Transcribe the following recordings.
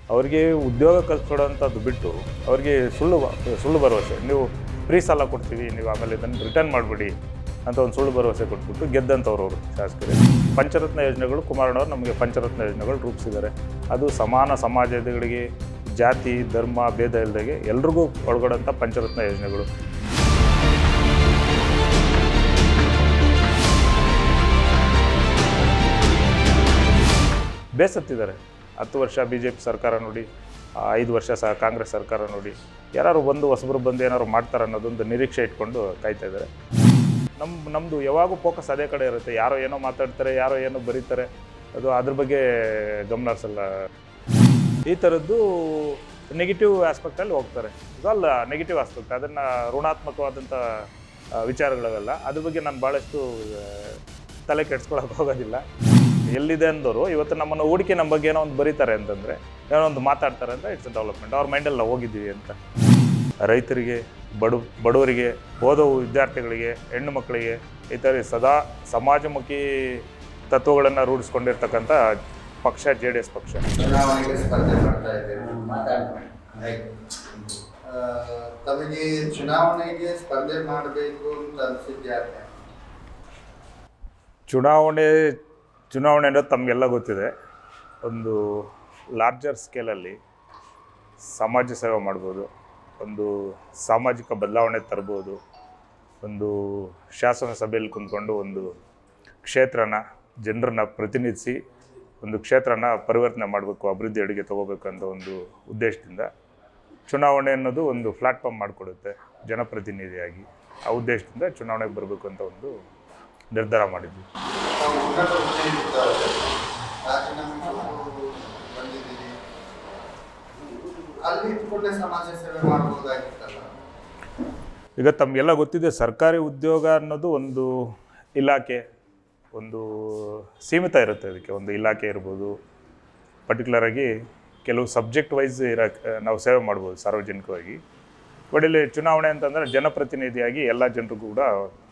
ಅವ್ರಿಗೆ ಉದ್ಯೋಗ ಕಲ್ಸ್ಕೊಡೋಂಥದ್ದು ಬಿಟ್ಟು ಅವ್ರಿಗೆ ಸುಳ್ಳು ಸುಳ್ಳು ಭರವಸೆ ನೀವು ಫ್ರೀ ಸಾಲ ಕೊಡ್ತೀವಿ ನೀವು ಆಮೇಲೆ ಇದನ್ನು ರಿಟರ್ನ್ ಮಾಡಿಬಿಡಿ ಅಂತ ಒಂದು ಸುಳ್ಳು ಭರವಸೆ ಕೊಟ್ಬಿಟ್ಟು ಗೆದ್ದಂಥವ್ರು ಅವರು ಶಾಸಕರು ಪಂಚರತ್ನ ಯೋಜನೆಗಳು ಕುಮಾರಣ್ಣವ್ರು ನಮಗೆ ಪಂಚರತ್ನ ಯೋಜನೆಗಳು ರೂಪಿಸಿದ್ದಾರೆ ಅದು ಸಮಾನ ಸಮಾಜಗಳಿಗೆ ಜಾತಿ ಧರ್ಮ ಭೇದ ಇಲ್ಲದಾಗೆ ಎಲ್ರಿಗೂ ಒಳಗಡಂಥ ಪಂಚರತ್ನ ಯೋಜನೆಗಳು ಬೇಸತ್ತಿದ್ದಾರೆ ಹತ್ತು ವರ್ಷ ಬಿ ಜೆ ಪಿ ಸರ್ಕಾರ ನೋಡಿ ಆ, ಐದು ವರ್ಷ ಸಹ ಕಾಂಗ್ರೆಸ್ ಸರ್ಕಾರ ನೋಡಿ ಯಾರು ಬಂದು ಹೊಸಬರು ಬಂದು ಏನಾದ್ರು ಮಾಡ್ತಾರೆ ಅನ್ನೋದೊಂದು ನಿರೀಕ್ಷೆ ಇಟ್ಕೊಂಡು ಕಾಯ್ತಾ ಇದ್ದಾರೆ ನಮ್ಮ ನಮ್ಮದು ಯಾವಾಗೂ ಫೋಕಸ್ ಅದೇ ಕಡೆ ಇರುತ್ತೆ ಯಾರೋ ಏನೋ ಮಾತಾಡ್ತಾರೆ ಯಾರೋ ಏನೋ ಬರೀತಾರೆ ಅದು ಅದ್ರ ಬಗ್ಗೆ ಗಮನ ಹರಿಸಲ್ಲ ಈ ಥರದ್ದು ನೆಗೆಟಿವ್ ಆಸ್ಪೆಕ್ಟಲ್ಲಿ ಹೋಗ್ತಾರೆ ಇದಲ್ಲ ನೆಗೆಟಿವ್ ಆಸ್ಪೆಕ್ಟ್ ಅದನ್ನು ಋಣಾತ್ಮಕವಾದಂಥ ಆ, ವಿಚಾರಗಳವೆಲ್ಲ ಅದ್ರ ಬಗ್ಗೆ ನಾನು ಭಾಳಷ್ಟು ಆ, ತಲೆ ಕೆಡ್ಸ್ಕೊಳಕ್ಕೆ ಹೋಗೋದಿಲ್ಲ ಎಲ್ಲಿದೆ ಅಂದವರು ಇವತ್ತು ನಮ್ಮನ್ನು ಹೂಡಿಕೆ ನಮ್ಮ ಬಗ್ಗೆ ಏನೋ ಒಂದು ಬರೀತಾರೆ ಅಂತಂದರೆ ಏನೋ ಒಂದು ಮಾತಾಡ್ತಾರೆ ಅಂದರೆ ಇಟ್ಸ್ ಡೆವಲಪ್ಮೆಂಟ್ ಅವ್ರ ಮೈಂಡಲ್ಲಿ ನಾವು ಹೋಗಿದ್ದೀವಿ ಅಂತ ರೈತರಿಗೆ ಬಡು ಬಡವರಿಗೆ ಓದೋ ವಿದ್ಯಾರ್ಥಿಗಳಿಗೆ ಹೆಣ್ಣು ಮಕ್ಕಳಿಗೆ ಈ ಥರ ಸದಾ ಸಮಾಜಮುಖಿ ತತ್ವಗಳನ್ನು ರೂಢಿಸ್ಕೊಂಡಿರ್ತಕ್ಕಂಥ ಪಕ್ಷ ಜೆ ಡಿ ಎಸ್ ಪಕ್ಷ ಚುನಾವಣೆಗೆ ಸ್ಪರ್ಧೆ ಮಾಡ್ತಾ ಇದ್ದೇವೆ ಆಯ್ತು. ಆ, ತಮಗೆ ಚುನಾವಣೆಗೆ ಸ್ಪರ್ಧೆ ಮಾಡಬೇಕು ಅಂತ ಅನಿಸಿದ್ಯಾಕೆ ಚುನಾವಣೆ ಚುನಾವಣೆ ಅನ್ನೋದು ತಮಗೆಲ್ಲ ಗೊತ್ತಿದೆ ಒಂದು ಲಾರ್ಜರ್ ಸ್ಕೇಲಲ್ಲಿ ಸಮಾಜ ಸೇವೆ ಮಾಡ್ಬೋದು ಒಂದು ಸಾಮಾಜಿಕ ಬದಲಾವಣೆ ತರ್ಬೋದು ಒಂದು ಶಾಸನ ಸಭೆಯಲ್ಲಿ ಕುಂತ್ಕೊಂಡು ಒಂದು ಕ್ಷೇತ್ರನ ಜನರನ್ನ ಪ್ರತಿನಿಧಿಸಿ ಒಂದು ಕ್ಷೇತ್ರನ ಪರಿವರ್ತನೆ ಮಾಡಬೇಕು ಅಭಿವೃದ್ಧಿ ಅಡಿಗೆ ತೊಗೋಬೇಕು ಅಂತ ಒಂದು ಉದ್ದೇಶದಿಂದ ಚುನಾವಣೆ ಅನ್ನೋದು ಒಂದು ಪ್ಲಾಟ್ಫಾರ್ಮ್ ಮಾಡಿಕೊಡುತ್ತೆ ಜನಪ್ರತಿನಿಧಿಯಾಗಿ ಆ ಉದ್ದೇಶದಿಂದ ಚುನಾವಣೆಗೆ ಬರಬೇಕು ಅಂತ ಒಂದು ನಿರ್ಧಾರ ಮಾಡಿದ್ವಿ ತಾವು ಉನ್ನತ ಹುದ್ದೆಯಲ್ಲಿದ್ದವರು ರಾಜೀನಾಮೆ ಕೊಟ್ಟು ಬಂದಿದ್ದೀರಿ ಅಲ್ಲಿ ಇಟ್ಕೊಂಡೆ ಸಮಾಜ ಸೇವೆ ಮಾಡ್ಬೋದಾಗಿತ್ತಲ್ಲ ಈಗ ತಮಗೆಲ್ಲ ಗೊತ್ತಿದೆ ಸರ್ಕಾರಿ ಉದ್ಯೋಗ ಅನ್ನೋದು ಒಂದು ಇಲಾಖೆ ಒಂದು ಸೀಮಿತ ಇರುತ್ತೆ ಅದಕ್ಕೆ ಒಂದು ಇಲಾಖೆ ಇರ್ಬೋದು ಪರ್ಟಿಕ್ಯುಲರಾಗಿ ಕೆಲವು ಸಬ್ಜೆಕ್ಟ್ ವೈಸ್ ಇರೋಕ್ಕೆ ನಾವು ಸೇವೆ ಮಾಡ್ಬೋದು ಸಾರ್ವಜನಿಕವಾಗಿ ಬಟ್ ಇಲ್ಲಿ ಚುನಾವಣೆ ಅಂತಂದರೆ ಜನಪ್ರತಿನಿಧಿಯಾಗಿ ಎಲ್ಲ ಜನರಿಗೂ ಕೂಡ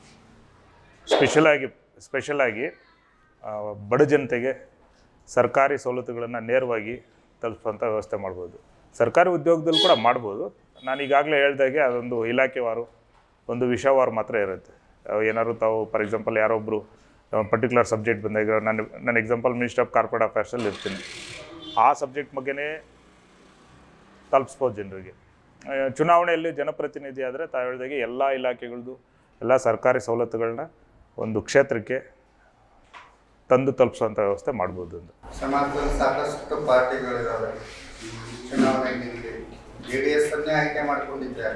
ಸ್ಪೆಷಲಾಗಿ ಸ್ಪೆಷಲಾಗಿ ಆ, ಬಡ ಜನತೆಗೆ ಸರ್ಕಾರಿ ಸವಲತ್ತುಗಳನ್ನು ನೇರವಾಗಿ ತಲುಪಿಸುವಂಥ ವ್ಯವಸ್ಥೆ ಮಾಡ್ಬೋದು ಸರ್ಕಾರಿ ಉದ್ಯೋಗದಲ್ಲಿ ಕೂಡ ಮಾಡ್ಬೋದು ನಾನು ಈಗಾಗಲೇ ಹೇಳ್ದಾಗೆ ಅದೊಂದು ಇಲಾಖೆವಾರು ಒಂದು ವಿಷಯವಾರು ಮಾತ್ರ ಇರುತ್ತೆ ಅವು ಏನಾದ್ರು ತಾವು ಫಾರ್ ಎಕ್ಸಾಂಪಲ್ ಯಾರೊಬ್ಬರು ಪರ್ಟಿಕ್ಯುಲರ್ ಸಬ್ಜೆಕ್ಟ್ ಬಂದಾಗ ನಾನು ನಾನು ಎಕ್ಸಾಂಪಲ್ ಮಿನಿಸ್ಟರ್ ಆಫ್ ಕಾರ್ಪೊರೇಟ್ ಅಫೇರ್ಸಲ್ಲಿ ಇರ್ತೀನಿ ಆ ಸಬ್ಜೆಕ್ಟ್ ಬಗ್ಗೆನೇ ತಲುಪಿಸ್ಬೋದು ಜನರಿಗೆ ಆ, ಚುನಾವಣೆಯಲ್ಲಿ ಜನಪ್ರತಿನಿಧಿ ಆದರೆ ತಾವು ಹೇಳಿದಾಗೆ ಎಲ್ಲ ಇಲಾಖೆಗಳದ್ದು ಎಲ್ಲ ಸರ್ಕಾರಿ ಸವಲತ್ತುಗಳನ್ನ ಒಂದು ಕ್ಷೇತ್ರಕ್ಕೆ ತಂದು ತಲುಪಿಸುವಂಥ ವ್ಯವಸ್ಥೆ ಮಾಡ್ಬೋದು ಅಂತ ಸಮಾಜದಲ್ಲಿ ಸಾಕಷ್ಟು ಪಾರ್ಟಿಗಳಿದಾವೆ ಚುನಾವಣೆಗೆ ಜೆ ಡಿ ಎಸ್ ಅನ್ನೇ ಆಯ್ಕೆ ಮಾಡ್ಕೊಂಡಿದ್ದಾರೆ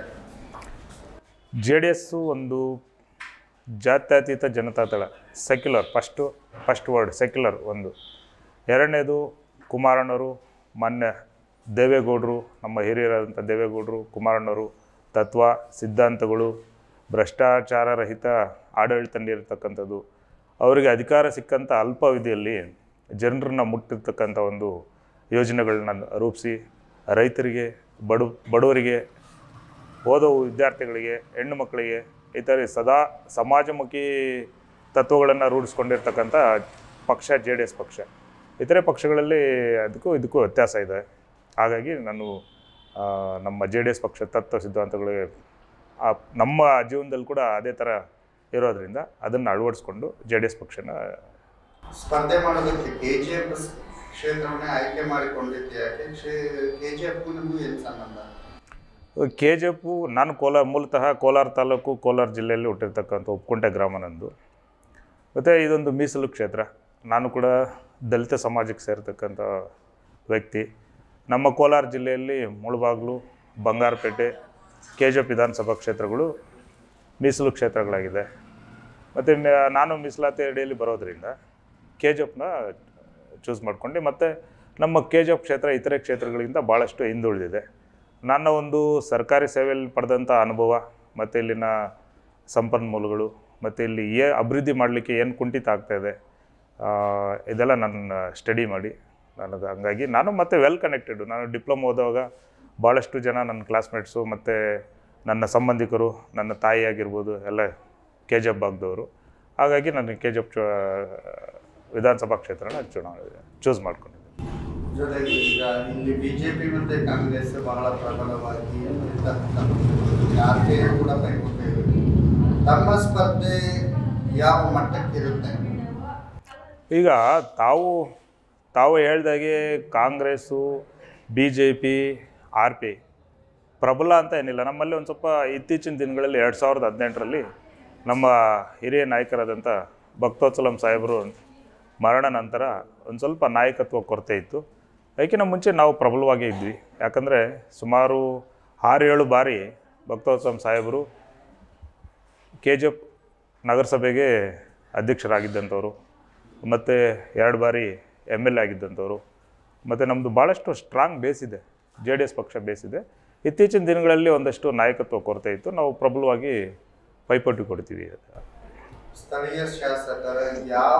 ಜೆ ಡಿ ಎಸ್ಸು ಒಂದು ಜಾತ್ಯತೀತ Janata Dal secular first first word secular ಒಂದು ಎರಡನೇದು ಕುಮಾರಣ್ಣವರು ಮಾನ್ಯ ದೇವೇಗೌಡರು ನಮ್ಮ ಹಿರಿಯರಾದಂಥ ದೇವೇಗೌಡರು ಕುಮಾರಣ್ಣವರು ತತ್ವ ಸಿದ್ಧಾಂತಗಳು ಭ್ರಷ್ಟಾಚಾರ ರಹಿತ ಆಡಳಿತ ನೀಡಿರ್ತಕ್ಕಂಥದ್ದು ಅವರಿಗೆ ಅಧಿಕಾರ ಸಿಕ್ಕಂಥ ಅಲ್ಪಾವಧಿಯಲ್ಲಿ ಜನರನ್ನ ಮುಟ್ಟಿರ್ತಕ್ಕಂಥ ಒಂದು ಯೋಜನೆಗಳನ್ನ ರೂಪಿಸಿ ರೈತರಿಗೆ ಬಡು ಬಡವರಿಗೆ ಓದೋ ವಿದ್ಯಾರ್ಥಿಗಳಿಗೆ ಹೆಣ್ಣು ಮಕ್ಕಳಿಗೆ ಈ ಥರ ಸದಾ ಸಮಾಜಮುಖಿ ತತ್ವಗಳನ್ನು ರೂಢಿಸ್ಕೊಂಡಿರ್ತಕ್ಕಂಥ ಪಕ್ಷ ಜೆ ಡಿ ಎಸ್ ಪಕ್ಷ ಇತರೆ ಪಕ್ಷಗಳಲ್ಲಿ ಅದಕ್ಕೂ ಇದಕ್ಕೂ ವ್ಯತ್ಯಾಸ ಇದೆ ಹಾಗಾಗಿ ನಾನು ಆ, ನಮ್ಮ ಜೆ ಡಿ ಎಸ್ ಪಕ್ಷ ತತ್ವ ಸಿದ್ಧಾಂತಗಳಿಗೆ ಆ ನಮ್ಮ ಜೀವನದಲ್ಲಿ ಕೂಡ ಅದೇ ಥರ ಇರೋದ್ರಿಂದ ಅದನ್ನು ಅಳವಡಿಸ್ಕೊಂಡು ಜೆ ಡಿ ಎಸ್ ಪಕ್ಷನ ಸ್ಪರ್ಧೆ ಮಾಡೋದಕ್ಕೆ ಕೆ ಜಿ ಎಫ್ ಕ್ಷೇತ್ರವನ್ನೇ ಆಯ್ಕೆ ಮಾಡಿಕೊಂಡಿದ್ದೆ ಯಾಕೆ ಕೆ ಜಿ ಎಫ್ ನಿಮಗೂ ಏನು ಸಂಬಂಧ ಕೆ ಜಿ ಎಫು ನಾನು ಕೋಲಾರ ಮೂಲತಃ ಕೋಲಾರ ತಾಲೂಕು ಕೋಲಾರ ಜಿಲ್ಲೆಯಲ್ಲಿ ಹುಟ್ಟಿರ್ತಕ್ಕಂಥ ಉಪ್ಕುಂಟೆ ಗ್ರಾಮ ನಂದು ಮತ್ತು ಇದೊಂದು ಮೀಸಲು ಕ್ಷೇತ್ರ ನಾನು ಕೂಡ ದಲಿತ ಸಮಾಜಕ್ಕೆ ಸೇರ್ತಕ್ಕಂಥ ವ್ಯಕ್ತಿ ನಮ್ಮ ಕೋಲಾರ ಜಿಲ್ಲೆಯಲ್ಲಿ Mulbagal Bangarapet K G F ವಿಧಾನಸಭಾ ಕ್ಷೇತ್ರಗಳು ಮೀಸಲು ಕ್ಷೇತ್ರಗಳಾಗಿದೆ ಮತ್ತು ನಾನು ಮೀಸಲಾತಿ ಅಡಿಯಲ್ಲಿ ಬರೋದ್ರಿಂದ ಕೆ ಜಿ ಎಫ್ನ ಚೂಸ್ ಮಾಡ್ಕೊಂಡು ಮತ್ತು ನಮ್ಮ ಕೆ ಜಿ ಎಫ್ ಕ್ಷೇತ್ರ ಇತರೆ ಕ್ಷೇತ್ರಗಳಿಗಿಂತ ಭಾಳಷ್ಟು ಹಿಂದುಳಿದಿದೆ ನನ್ನ ಒಂದು ಸರ್ಕಾರಿ ಸೇವೆಯಲ್ಲಿ ಪಡೆದಂಥ ಅನುಭವ ಮತ್ತು ಇಲ್ಲಿನ ಸಂಪನ್ಮೂಲಗಳು ಮತ್ತು ಇಲ್ಲಿ ಏ ಅಭಿವೃದ್ಧಿ ಮಾಡಲಿಕ್ಕೆ ಏನು ಕುಂಠಿತ ಆಗ್ತಾಯಿದೆ ಇದೆಲ್ಲ ನನ್ನ ಸ್ಟಡಿ ಮಾಡಿ ನನಗೆ ಹಂಗಾಗಿ ನಾನು ಮತ್ತೆ ವೆಲ್ ಕನೆಕ್ಟೆಡು ನಾನು ಡಿಪ್ಲೊಮಾ ಓದುವಾಗ ಭಾಳಷ್ಟು ಜನ ನನ್ನ ಕ್ಲಾಸ್ಮೇಟ್ಸು ಮತ್ತು ನನ್ನ ಸಂಬಂಧಿಕರು ನನ್ನ ತಾಯಿ ಆಗಿರ್ಬೋದು ಎಲ್ಲ ಕೆ ಜಿ ಎಫ್ ಭಾಗದವರು ಹಾಗಾಗಿ ನಾನು ಕೆ ಜಿ ಎಫ್ ವಿಧಾನಸಭಾ ಕ್ಷೇತ್ರನ ಚುನಾವಣೆ ಚೂಸ್ ಮಾಡ್ಕೊಂಡಿದ್ದೆ ಜೊತೆಗೆ ಈಗ ಇಲ್ಲಿ ಬಿಜೆಪಿ ಮತ್ತೆ ಕಾಂಗ್ರೆಸ್ ಬಹಳ ಪ್ರಬಲವಾಗಿ ಆರ್ ಪಿ ಐ ಕೂಡ ಪೈಪೋಟಿ ಇದೆ ತಮ್ಮ ಸ್ಪರ್ಧೆ ಯಾವ ಮಟ್ಟಕ್ಕಿರುತ್ತೆ ಈಗ ತಾವು ತಾವು ಹೇಳ್ದಾಗೆ Congress B J P R P ಪ್ರಬಲ ಅಂತ ಏನಿಲ್ಲ ನಮ್ಮಲ್ಲಿ ಒಂದು ಸ್ವಲ್ಪ ಇತ್ತೀಚಿನ ದಿನಗಳಲ್ಲಿ ಎರಡು ಸಾವಿರದ ಹದಿನೆಂಟರಲ್ಲಿ ನಮ್ಮ ಹಿರಿಯ ನಾಯಕರಾದಂಥ ಭಕ್ತೋತ್ಸಲಂ ಸಾಹೇಬರು ಮರಣ ನಂತರ ಒಂದು ಸ್ವಲ್ಪ ನಾಯಕತ್ವ ಕೊರತೆ ಇತ್ತು ಅದಕ್ಕಿಂತ ಮುಂಚೆ ನಾವು ಪ್ರಬಲವಾಗೇ ಇದ್ವಿ ಯಾಕಂದರೆ ಸುಮಾರು ಆರು ಏಳು ಬಾರಿ ಭಕ್ತೋತ್ಸವಂ ಸಾಹೇಬರು ಕೆ ಜಿ ಎಫ್ ನಗರಸಭೆಗೆ ಅಧ್ಯಕ್ಷರಾಗಿದ್ದಂಥವ್ರು ಮತ್ತು ಎರಡು ಬಾರಿ ಎಮ್ ಎಲ್ ಎ ಆಗಿದ್ದಂಥವ್ರು ಮತ್ತು ನಮ್ಮದು ಭಾಳಷ್ಟು ಸ್ಟ್ರಾಂಗ್ ಬೇಸ್ ಇದೆ ಜೆ ಡಿ ಎಸ್ ಪಕ್ಷ ಬೇಸ್ ಇದೆ ಇತ್ತೀಚಿನ ದಿನಗಳಲ್ಲಿ ಒಂದಷ್ಟು ನಾಯಕತ್ವ ಕೊರತೆ ಇತ್ತು ನಾವು ಪ್ರಬಲವಾಗಿ ಪೈಪೋಟಿ ಕೊಡ್ತೀವಿ ಸ್ಥಳೀಯ ಶಾಸಕರ ಯಾವ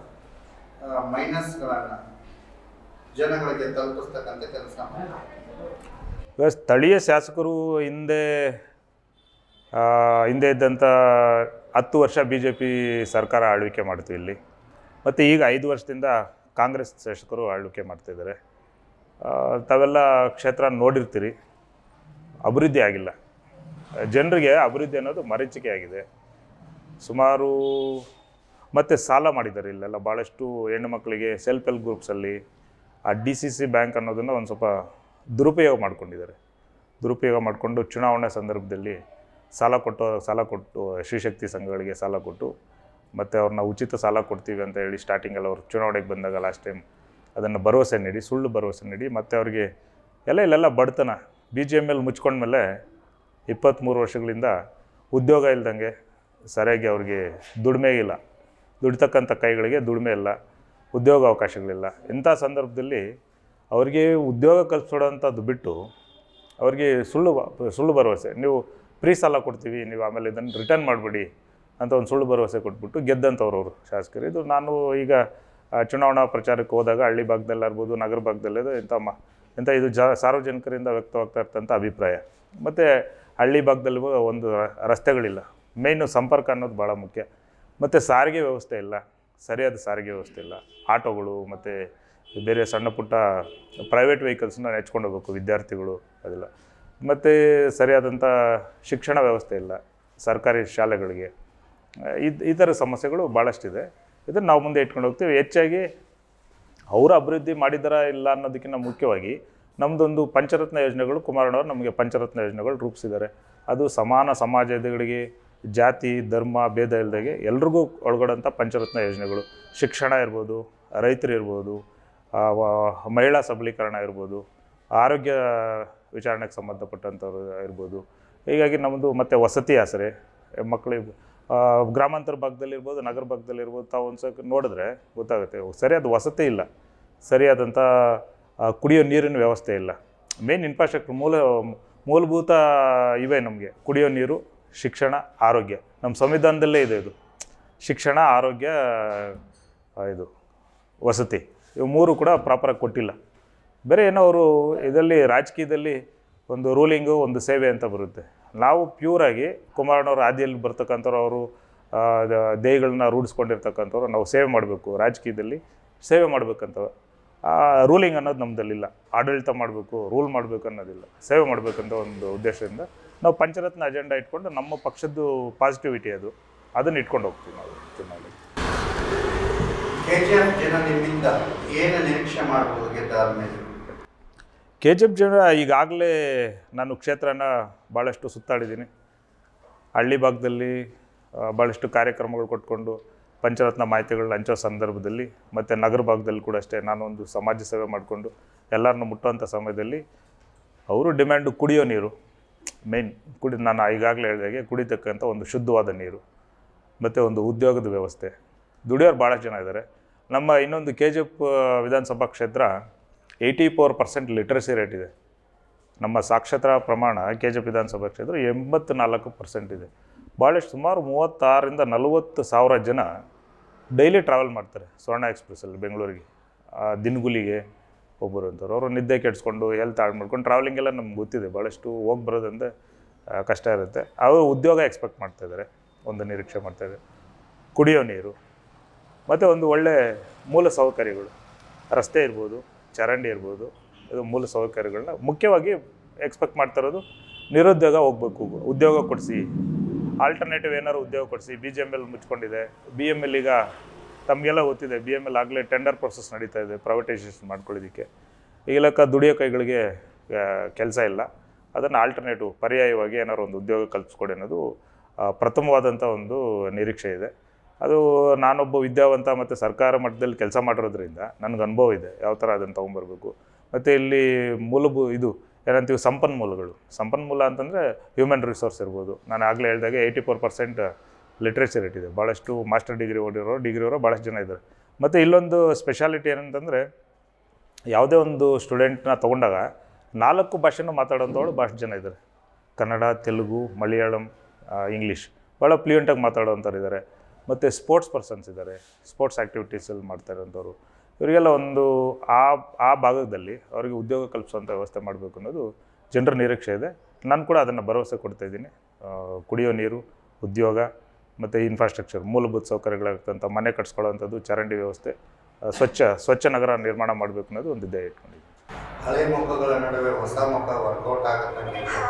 ಮೈನಸ್ಗಳನ್ನು ಜನಗಳಿಗೆ ತಲುಪಿಸ್ತಕ್ಕಂಥ ಕೆಲಸ ಮಾಡ್ತಾರೆ ಈಗ ಸ್ಥಳೀಯ ಶಾಸಕರು ಹಿಂದೆ ಆ, ಹಿಂದೆ ಇದ್ದಂಥ ಹತ್ತು ವರ್ಷ ಬಿ ಜೆ ಪಿ ಸರ್ಕಾರ ಆಳ್ವಿಕೆ ಮಾಡ್ತು ಇಲ್ಲಿ ಮತ್ತು ಈಗ ಐದು ವರ್ಷದಿಂದ ಕಾಂಗ್ರೆಸ್ ಶಾಸಕರು ಆಳ್ವಿಕೆ ಮಾಡ್ತಿದ್ದಾರೆ ಆ, ತಾವೆಲ್ಲ ಕ್ಷೇತ್ರ ನೋಡಿರ್ತೀರಿ ಅಭಿವೃದ್ಧಿ ಆಗಿಲ್ಲ ಜನರಿಗೆ ಅಭಿವೃದ್ಧಿ ಅನ್ನೋದು ಮರೀಚಿಕೆ ಆಗಿದೆ ಸುಮಾರು ಮತ್ತು ಸಾಲ ಮಾಡಿದ್ದಾರೆ ಇಲ್ಲೆಲ್ಲ ಭಾಳಷ್ಟು ಹೆಣ್ಣು ಮಕ್ಕಳಿಗೆ ಸೆಲ್ಫ್ ಹೆಲ್ಪ್ ಗ್ರೂಪ್ಸಲ್ಲಿ ಆ ಡಿ ಸಿ ಸಿ ಬ್ಯಾಂಕ್ ಅನ್ನೋದನ್ನು ಒಂದು ಸ್ವಲ್ಪ ದುರುಪಯೋಗ ಮಾಡ್ಕೊಂಡಿದ್ದಾರೆ ದುರುಪಯೋಗ ಮಾಡಿಕೊಂಡು ಚುನಾವಣೆ ಸಂದರ್ಭದಲ್ಲಿ ಸಾಲ ಕೊಟ್ಟು ಸಾಲ ಕೊಟ್ಟು ಶ್ರೀಶಕ್ತಿ ಸಂಘಗಳಿಗೆ ಸಾಲ ಕೊಟ್ಟು ಮತ್ತು ಅವ್ರನ್ನ ಉಚಿತ ಸಾಲ ಕೊಡ್ತೀವಿ ಅಂತ ಹೇಳಿ ಸ್ಟಾರ್ಟಿಂಗಲ್ಲಿ ಅವ್ರು ಚುನಾವಣೆಗೆ ಬಂದಾಗ ಲಾಸ್ಟ್ ಟೈಮ್ ಅದನ್ನು ಭರವಸೆ ನೀಡಿ ಸುಳ್ಳು ಭರವಸೆ ನೀಡಿ ಮತ್ತು ಅವ್ರಿಗೆ ಎಲ್ಲ ಇಲ್ಲೆಲ್ಲ ಬಡತನ ಬಿ ಜಿ ಎಮ್ ಎಲ್ ಮುಚ್ಕೊಂಡ್ಮೇಲೆ ಇಪ್ಪತ್ತ್ಮೂರು ವರ್ಷಗಳಿಂದ ಉದ್ಯೋಗ ಇಲ್ದಂಗೆ ಸರಿಯಾಗಿ ಅವ್ರಿಗೆ ದುಡಿಮೆ ಇಲ್ಲ ದುಡಿತಕ್ಕಂಥ ಕೈಗಳಿಗೆ ದುಡಿಮೆ ಇಲ್ಲ ಉದ್ಯೋಗ ಅವಕಾಶಗಳಿಲ್ಲ ಇಂಥ ಸಂದರ್ಭದಲ್ಲಿ ಅವರಿಗೆ ಉದ್ಯೋಗ ಕಲ್ಪಿಸೋವಂಥದ್ದು ಬಿಟ್ಟು ಅವ್ರಿಗೆ ಸುಳ್ಳು ಬ- ಸುಳ್ಳು ಭರವಸೆ ನೀವು ಫ್ರೀ ಸಾಲ ಕೊಡ್ತೀವಿ ನೀವು ಆಮೇಲೆ ಇದನ್ನು ರಿಟರ್ನ್ ಮಾಡಿಬಿಡಿ ಅಂತ ಒಂದು ಸುಳ್ಳು ಭರವಸೆ ಕೊಟ್ಬಿಟ್ಟು ಗೆದ್ದಂಥವ್ರು ಅವರು ಶಾಸಕರು ಇದು ನಾನು ಈಗ ಆ, ಚುನಾವಣಾ ಪ್ರಚಾರಕ್ಕೆ ಹೋದಾಗ ಹಳ್ಳಿ ಭಾಗದಲ್ಲಾರ್ಬೋದು ನಗರ ಭಾಗದಲ್ಲಿದೆ ಇಂಥ ಮ ಇಂಥ ಇದು ಜ ಸಾರ್ವಜನಿಕರಿಂದ ವ್ಯಕ್ತವಾಗ್ತಾ ಇರ್ತಂಥ ಅಭಿಪ್ರಾಯ ಮತ್ತು ಹಳ್ಳಿ ಭಾಗದಲ್ಲಿ ಒಂದು ರ- ರಸ್ತೆಗಳಿಲ್ಲ ಮೇಯ್ನು ಸಂಪರ್ಕ ಅನ್ನೋದು ಭಾಳ ಮುಖ್ಯ ಮತ್ತು ಸಾರಿಗೆ ವ್ಯವಸ್ಥೆ ಇಲ್ಲ ಸರಿಯಾದ ಸಾರಿಗೆ ವ್ಯವಸ್ಥೆ ಇಲ್ಲ ಆಟೋಗಳು ಮತ್ತು ಬೇರೆ ಸಣ್ಣ ಪುಟ್ಟ ಪ್ರೈವೇಟ್ ವೆಹಿಕಲ್ಸ್ನ ನೆಚ್ಕೊಂಡು ಹೋಗ್ಬೇಕು ವಿದ್ಯಾರ್ಥಿಗಳು ಅದೆಲ್ಲ ಮತ್ತು ಸರಿಯಾದಂಥ ಶಿಕ್ಷಣ ವ್ಯವಸ್ಥೆ ಇಲ್ಲ ಸರ್ಕಾರಿ ಶಾಲೆಗಳಿಗೆ ಇದು ಈ ಥರ ಸಮಸ್ಯೆಗಳು ಭಾಳಷ್ಟಿದೆ ಇದನ್ನು ನಾವು ಮುಂದೆ ಇಟ್ಕೊಂಡು ಹೋಗ್ತೀವಿ ಹೆಚ್ಚಾಗಿ ಅವರು ಅಭಿವೃದ್ಧಿ ಮಾಡಿದಾರ ಇಲ್ಲ ಅನ್ನೋದಕ್ಕಿಂತ ಮುಖ್ಯವಾಗಿ ನಮ್ಮದೊಂದು ಪಂಚರತ್ನ ಯೋಜನೆಗಳು ಕುಮಾರಣ್ಣವ್ರು ನಮಗೆ ಪಂಚರತ್ನ ಯೋಜನೆಗಳು ರೂಪಿಸಿದ್ದಾರೆ ಅದು ಸಮಾನ ಸಮಾಜಗಳಿಗೆ ಜಾತಿ ಧರ್ಮ ಭೇದ ಇಲ್ಲದಾಗೆ ಎಲ್ರಿಗೂ ಒಳಗಡಂಥ ಪಂಚರತ್ನ ಯೋಜನೆಗಳು ಶಿಕ್ಷಣ ಇರ್ಬೋದು ರೈತರು ಇರ್ಬೋದು ಆ, ವ- ಮಹಿಳಾ ಸಬಲೀಕರಣ ಇರ್ಬೋದು ಆರೋಗ್ಯ ವಿಚಾರಣೆಗೆ ಸಂಬಂಧಪಟ್ಟಂಥವ್ರು ಇರ್ಬೋದು ಹೀಗಾಗಿ ನಮ್ಮದು ಮತ್ತು ವಸತಿ ಆಸರೆ ಮಕ್ಕಳಿಗೆ ಆ, ಗ್ರಾಮಾಂತರ ಭಾಗದಲ್ಲಿರ್ಬೋದು ನಗರ ಭಾಗದಲ್ಲಿರ್ಬೋದು ತಾವು ಒಂದು ಸಲ ನೋಡಿದ್ರೆ ಗೊತ್ತಾಗುತ್ತೆ ಸರಿಯಾದ ವಸತಿ ಇಲ್ಲ ಸರಿಯಾದಂಥ ಆ, ಕುಡಿಯೋ ನೀರಿನ ವ್ಯವಸ್ಥೆ ಇಲ್ಲ ಮೇನ್ ಇನ್ಫ್ರಾಸ್ಟ್ರಕ್ಚರ್ ಮೂಲ ಮೂಲಭೂತ ಇವೆ ನಮಗೆ ಕುಡಿಯೋ ನೀರು ಶಿಕ್ಷಣ ಆರೋಗ್ಯ ನಮ್ಮ ಸಂವಿಧಾನದಲ್ಲೇ ಇದೆ ಇದು ಶಿಕ್ಷಣ ಆರೋಗ್ಯ ಆ, ಇದು ವಸತಿ ಇವು ಮೂರು ಕೂಡ ಪ್ರಾಪರಾಗಿ ಕೊಟ್ಟಿಲ್ಲ ಬೇರೆ ಏನೋ ಅವರು ಇದರಲ್ಲಿ ರಾಜಕೀಯದಲ್ಲಿ ಒಂದು ರೂಲಿಂಗು ಒಂದು ಸೇವೆ ಅಂತ ಬರುತ್ತೆ ನಾವು ಪ್ಯೂರಾಗಿ ಕುಮಾರಣ್ಣವ್ರ ಹಾದಿಯಲ್ಲಿ ಬರ್ತಕ್ಕಂಥವ್ರು ಅವರು ದೇಹಗಳನ್ನ ರೂಢಿಸ್ಕೊಂಡಿರ್ತಕ್ಕಂಥವ್ರು ನಾವು ಸೇವೆ ಮಾಡಬೇಕು ರಾಜಕೀಯದಲ್ಲಿ ಸೇವೆ ಮಾಡಬೇಕಂತ ರೂಲಿಂಗ್ ಅನ್ನೋದು ನಮ್ಮದಲ್ಲಿಲ್ಲ ಆಡಳಿತ ಮಾಡಬೇಕು ರೂಲ್ ಮಾಡಬೇಕು ಅನ್ನೋದಿಲ್ಲ ಸೇವೆ ಮಾಡಬೇಕಂತ ಒಂದು ಉದ್ದೇಶದಿಂದ ನಾವು ಪಂಚರತ್ನ ಅಜೆಂಡಾ ಇಟ್ಕೊಂಡು ನಮ್ಮ ಪಕ್ಷದ್ದು ಪಾಸಿಟಿವಿಟಿ ಅದು ಅದನ್ನು ಇಟ್ಕೊಂಡು ಹೋಗ್ತೀವಿ ನಾವು ಚುನಾವಣೆ ಕೆ ಜಿ ಎಫ್ ಜನ ನಿಮ್ಮಿಂದ ಏನು ನಿರೀಕ್ಷೆ ಮಾಡ್ಬೋದು ಗೆದ್ದಾದ್ಮೇಲೆ ಕೆ ಜಿ ಎಫ್ ಜನ ಈಗಾಗಲೇ ನಾನು ಕ್ಷೇತ್ರನ ಭಾಳಷ್ಟು ಸುತ್ತಾಡಿದ್ದೀನಿ ಹಳ್ಳಿ ಭಾಗದಲ್ಲಿ ಆ, ಭಾಳಷ್ಟು ಕಾರ್ಯಕ್ರಮಗಳು ಕೊಟ್ಕೊಂಡು ಪಂಚರತ್ನ ಮಾಹಿತಿಗಳನ್ನ ಹಂಚೋ ಸಂದರ್ಭದಲ್ಲಿ ಮತ್ತು ನಗರ ಭಾಗದಲ್ಲಿ ಕೂಡ ಅಷ್ಟೇ ನಾನು ಒಂದು ಸಮಾಜ ಸೇವೆ ಮಾಡಿಕೊಂಡು ಎಲ್ಲರನ್ನು ಮುಟ್ಟುವಂಥ ಸಮಯದಲ್ಲಿ ಅವರು ಡಿಮ್ಯಾಂಡು ಕುಡಿಯೋ ನೀರು ಮೇಯ್ನ್ ಕುಡಿ ನಾನು ಈಗಾಗಲೇ ಹೇಳಿದಾಗೆ ಕುಡಿತಕ್ಕಂಥ ಒಂದು ಶುದ್ಧವಾದ ನೀರು ಮತ್ತು ಒಂದು ಉದ್ಯೋಗದ ವ್ಯವಸ್ಥೆ ದುಡಿಯೋರು ಭಾಳಷ್ಟು ಜನ ಇದ್ದಾರೆ ನಮ್ಮ ಇನ್ನೊಂದು ಕೆ ಜಿ ಎಫ್ ವಿಧಾನಸಭಾ ಕ್ಷೇತ್ರ eighty four percent literacy rate ಇದೆ ನಮ್ಮ ಸಾಕ್ಷರತಾ ಪ್ರಮಾಣ ಕೆ ಜಿ ಎಫ್ ವಿಧಾನಸಭಾ ಕ್ಷೇತ್ರ ಎಂಬತ್ತು ನಾಲ್ಕು ಪರ್ಸೆಂಟ್ ಇದೆ ಭಾಳಷ್ಟು ಸುಮಾರು ಮೂವತ್ತಾರರಿಂದ ನಲವತ್ತು ಸಾವಿರ ಜನ ಡೈಲಿ ಟ್ರಾವೆಲ್ ಮಾಡ್ತಾರೆ ಸ್ವರ್ಣ ಎಕ್ಸ್ಪ್ರೆಸ್ಸಲ್ಲಿ ಬೆಂಗಳೂರಿಗೆ ಆ, ದಿನಗೂಲಿಗೆ ಒಬ್ಬರು ಅಂತಾರೆ ಅವರು ನಿದ್ದೆ ಕೆಡಿಸ್ಕೊಂಡು ಹೆಲ್ತ್ ಹಾಳು ಮಾಡ್ಕೊಂಡು ಟ್ರಾವೆಲಿಂಗ್ ಎಲ್ಲ ನಮ್ಗೆ ಗೊತ್ತಿದೆ ಭಾಳಷ್ಟು ಹೋಗಿ ಬರೋದಂದ್ರೆ ಆ, ಕಷ್ಟ ಇರುತ್ತೆ ಅವರು ಉದ್ಯೋಗ ಎಕ್ಸ್ಪೆಕ್ಟ್ ಮಾಡ್ತಾಯಿದ್ದಾರೆ ಒಂದು ನಿರೀಕ್ಷೆ ಮಾಡ್ತಾಯಿದ್ದಾರೆ ಕುಡಿಯೋ ನೀರು ಮತ್ತು ಒಂದು ಒಳ್ಳೆ ಮೂಲ ಸೌಕರ್ಯಗಳು ರಸ್ತೆ ಇರ್ಬೋದು ಚರಂಡಿ ಇರ್ಬೋದು ಇದು ಮೂಲ ಸೌಕರ್ಯಗಳನ್ನ ಮುಖ್ಯವಾಗಿ ಎಕ್ಸ್ಪೆಕ್ಟ್ ಮಾಡ್ತಾ ಇರೋದು ನಿರುದ್ಯೋಗ ಹೋಗ್ಬೇಕು ಉದ್ಯೋಗ ಕೊಡಿಸಿ ಆಲ್ಟರ್ನೇಟಿವ್ ಏನಾದ್ರು ಉದ್ಯೋಗ ಕೊಡಿಸಿ ಬಿ ಜಿ ಎಮ್ ಎಲ್ ಮುಚ್ಕೊಂಡಿದೆ ಬಿ ಎಮ್ ಎಲ್ ಈಗ ತಮಗೆಲ್ಲ ಗೊತ್ತಿದೆ ಬಿ ಎಮ್ ಎಲ್ ಆಗಲೇ ಟೆಂಡರ್ ಪ್ರೊಸೆಸ್ ನಡೀತಾ ಇದೆ ಪ್ರೈವೇಟೈಸೇಷನ್ ಮಾಡ್ಕೊಳ್ಳೋದಕ್ಕೆ ಈಗಲಕ್ಕ ದುಡಿಯೋ ಕೈಗಳಿಗೆ ಕೆಲಸ ಇಲ್ಲ ಅದನ್ನು ಆಲ್ಟರ್ನೇಟಿವ್ ಪರ್ಯಾಯವಾಗಿ ಏನಾದ್ರು ಒಂದು ಉದ್ಯೋಗ ಕಲ್ಪಿಸ್ಕೊಡಿ ಅನ್ನೋದು ಆ, ಪ್ರಥಮವಾದಂಥ ಒಂದು ನಿರೀಕ್ಷೆ ಇದೆ ಅದು ನಾನೊಬ್ಬ ವಿದ್ಯಾವಂತ ಮತ್ತು ಸರ್ಕಾರ ಮಟ್ಟದಲ್ಲಿ ಕೆಲಸ ಮಾಡಿರೋದ್ರಿಂದ ನನಗೆ ಅನುಭವ ಇದೆ ಯಾವ ಥರ ಅದನ್ನು ತೊಗೊಂಬರ್ಬೇಕು ಮತ್ತು ಇಲ್ಲಿ ಮೂಲಭೂ ಇದು ಏನಂತೀವಿ ಸಂಪನ್ಮೂಲಗಳು ಸಂಪನ್ಮೂಲ ಅಂತಂದರೆ ಹ್ಯೂಮನ್ ರಿಸೋರ್ಸ್ ಇರ್ಬೋದು ನಾನು ಆಗಲೇ ಹೇಳಿದಾಗೆ eighty four percent literature rate ಇದೆ ಭಾಳಷ್ಟು ಮಾಸ್ಟರ್ ಡಿಗ್ರಿ ಓದಿರೋ ಡಿಗ್ರಿ ಅವರೋ ಭಾಳಷ್ಟು ಜನ ಇದ್ದಾರೆ ಮತ್ತು ಇಲ್ಲೊಂದು ಸ್ಪೆಷಾಲಿಟಿ ಏನಂತಂದರೆ ಯಾವುದೇ ಒಂದು ಸ್ಟೂಡೆಂಟ್ನ ತೊಗೊಂಡಾಗ ನಾಲ್ಕು ಭಾಷೆನೂ ಮಾತಾಡೋಂಥವ್ರು ಭಾಳಷ್ಟು ಜನ ಇದ್ದಾರೆ ಕನ್ನಡ ತೆಲುಗು ಮಲಯಾಳಂ ಆ, ಇಂಗ್ಲೀಷ್ ಭಾಳ ಫ್ಲೂಯೆಂಟಾಗಿ ಮಾತಾಡೋವಂಥವ್ರು ಇದ್ದಾರೆ ಮತ್ತು ಸ್ಪೋರ್ಟ್ಸ್ ಪರ್ಸನ್ಸ್ ಇದ್ದಾರೆ ಸ್ಪೋರ್ಟ್ಸ್ ಆ್ಯಕ್ಟಿವಿಟೀಸಲ್ಲಿ ಮಾಡ್ತಾ ಇರೋಂಥವ್ರು ಇವರಿಗೆಲ್ಲ ಒಂದು ಆ ಆ ಭಾಗದಲ್ಲಿ ಅವರಿಗೆ ಉದ್ಯೋಗ ಕಲ್ಪಿಸುವಂಥ ವ್ಯವಸ್ಥೆ ಮಾಡಬೇಕು ಅನ್ನೋದು ಜನರ ನಿರೀಕ್ಷೆ ಇದೆ ನಾನು ಕೂಡ ಅದನ್ನು ಭರವಸೆ ಕೊಡ್ತಾ ಇದ್ದೀನಿ ಆ, ಕುಡಿಯೋ ನೀರು ಉದ್ಯೋಗ ಮತ್ತು ಇನ್ಫ್ರಾಸ್ಟ್ರಕ್ಚರ್ ಮೂಲಭೂತ ಸೌಕರ್ಯಗಳಾಗ್ತಂಥ ಮನೆ ಕಟ್ಸ್ಕೊಳ್ಳೋವಂಥದ್ದು ಚರಂಡಿ ವ್ಯವಸ್ಥೆ ಆ, ಸ್ವಚ್ಛ ಸ್ವಚ್ಛ ನಗರ ನಿರ್ಮಾಣ ಮಾಡಬೇಕು ಅನ್ನೋದು ಒಂದು ಇದೇ ಇಟ್ಕೊಂಡಿದ್ದೀನಿ ಹಳೆ ಮುಖಗಳ ನಡುವೆ ಹೊಸ ಮುಖ ವರ್ಕೌಟ್ ಆಗುತ್ತೆ